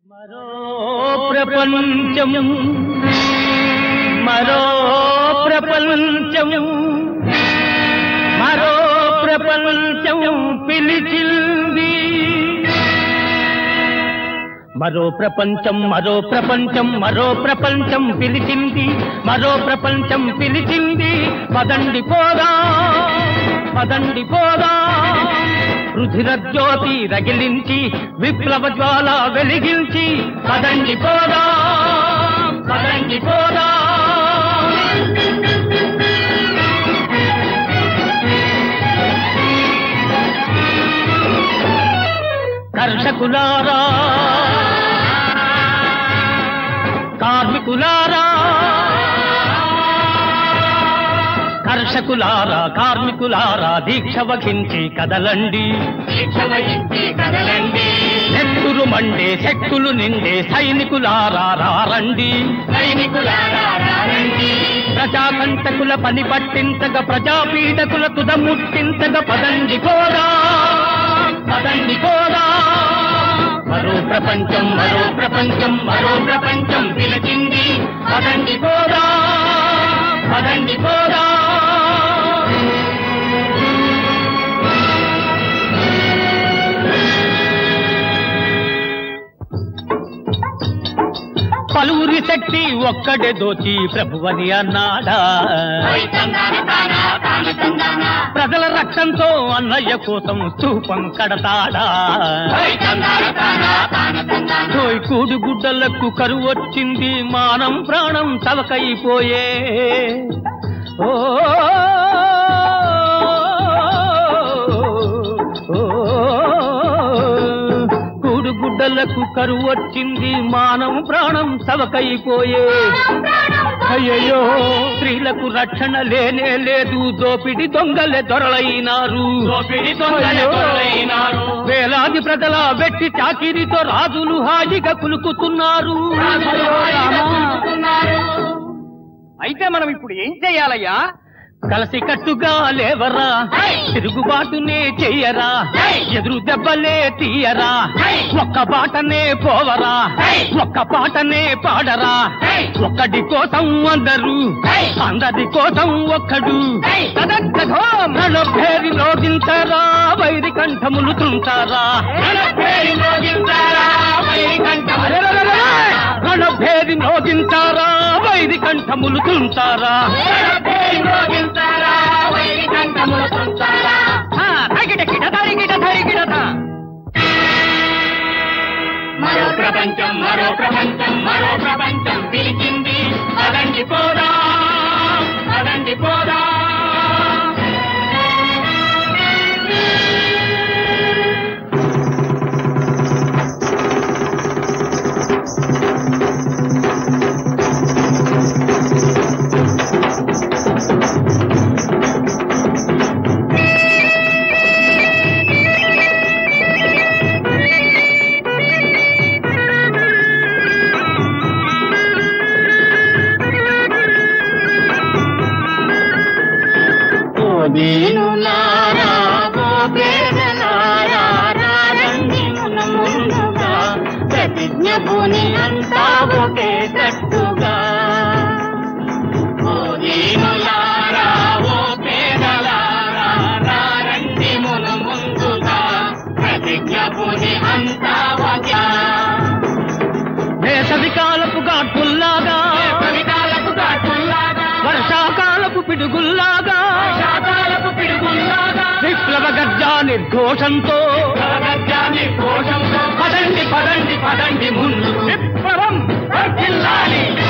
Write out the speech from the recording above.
మరో ప్రపంచం మరో ప్రపంచం మరో ప్రపంచం పిలిచింది మరో ప్రపంచం మరో ప్రపంచం మరో ప్రపంచం పిలిచింది మరో ప్రపంచం పిలిచింది పదండి పోదా పదండి పోదా రుధిర జ్యోతి రగిలించి విప్లవ జ్వాల వెలిగించి పదండి పోదా పదండి పోదా కర్షకులారా కార్మికులారా కర్షకులారా కార్మికులారా దీక్ష వహించి కదలండి దీక్ష వహించి కదలండి శక్తులు మండే శక్తులు నిండే సైనికులారా రారండి సైనికులారా రారండి ప్రజాకంటకుల పని పట్టించగ ప్రజాపీడకుల తుద ముట్టించగ పదండి కోరా పదండి కోరా మరో ప్రపంచం మరో ప్రపంచం మరో ప్రపంచం పిలిచింది పదండి కోరా పదండి కోరా పలువురి శక్తి ఒక్కడే దోచి ప్రభువని అన్నాడా ఓయ్ తందాన తాన తాన తందాన ప్రజల రక్తంతో అన్నయ్య కోసం స్తూపం కడతాడా ఓయ్ తందాన తాన తాన తందాన కోయి కూడు గుడ్డలకు కరువు వచ్చింది మానం ప్రాణం తవకైపోయే ఓ ఓ, కూడు గుడ్డలకు కరువు వచ్చింది మానం ప్రాణం తవకైపోయే అయ్యయ్యో స్త్రీలకు రక్షణ లేనే లేదు దోపిడి దొంగలే దొరలైనారు దోపిడి దొంగలే దొరలైనారు. వేలాది ప్రజల వెట్టి చాకిరితో రాజులు హాయిగా కులుకుతున్నారు అయితే మనం ఇప్పుడు ఏం చెయ్యాలయ్యా కలిసి కట్టుగా లేవరా హై! తిరుగుబాటునే చెయ్యరా హై! ఎదురు దెబ్బలే తీయరా హై! ఒక్క బాటనే పోవరా హై! ఒక్క పాటనే పాడరా హై! ఒక్కడి కోసం అందరూ హై! అందరి కోసం ఒక్కడు హై! పేరి లోగించారా వైరి కంఠములు తుంటారా రణభేరి మోగించారా వైరి కంఠములు రణభేరి మోగించారా వైరి కంఠములు తుంటారా రణభేరి మోగించారా వైరి కంఠములు తుంచారా మరో ప్రపంచం మరో ప్రపంచం మరో ప్రపంచం పిలిచింది పదండి పోదా పదండి పోదా ఓ దీనులారా ఓ పేదలారా రారండి మున ముందుగా ప్రతిజ్ఞ భూని అంతా ఒకే తట్టుగా ఓ దీనులారా ఓ పేదలారా రారండి మున ముందుగా ప్రతిజ్ఞ భూని అంతా ఒకే వేసవి కాలపు ఘాటుల్లాగా కవితాలకు కాటుల్లాగా వర్షాకాలపు పిడుగుల్లాగా శాతాలకు పిడుగుల్లాగా విప్లవ గర్జా నిర్ఘోషంతో ప్రగత్యాన్ని కోశంతో పదండి పదండి పదండి ముందు విప్లవం వర్ధిల్లాలి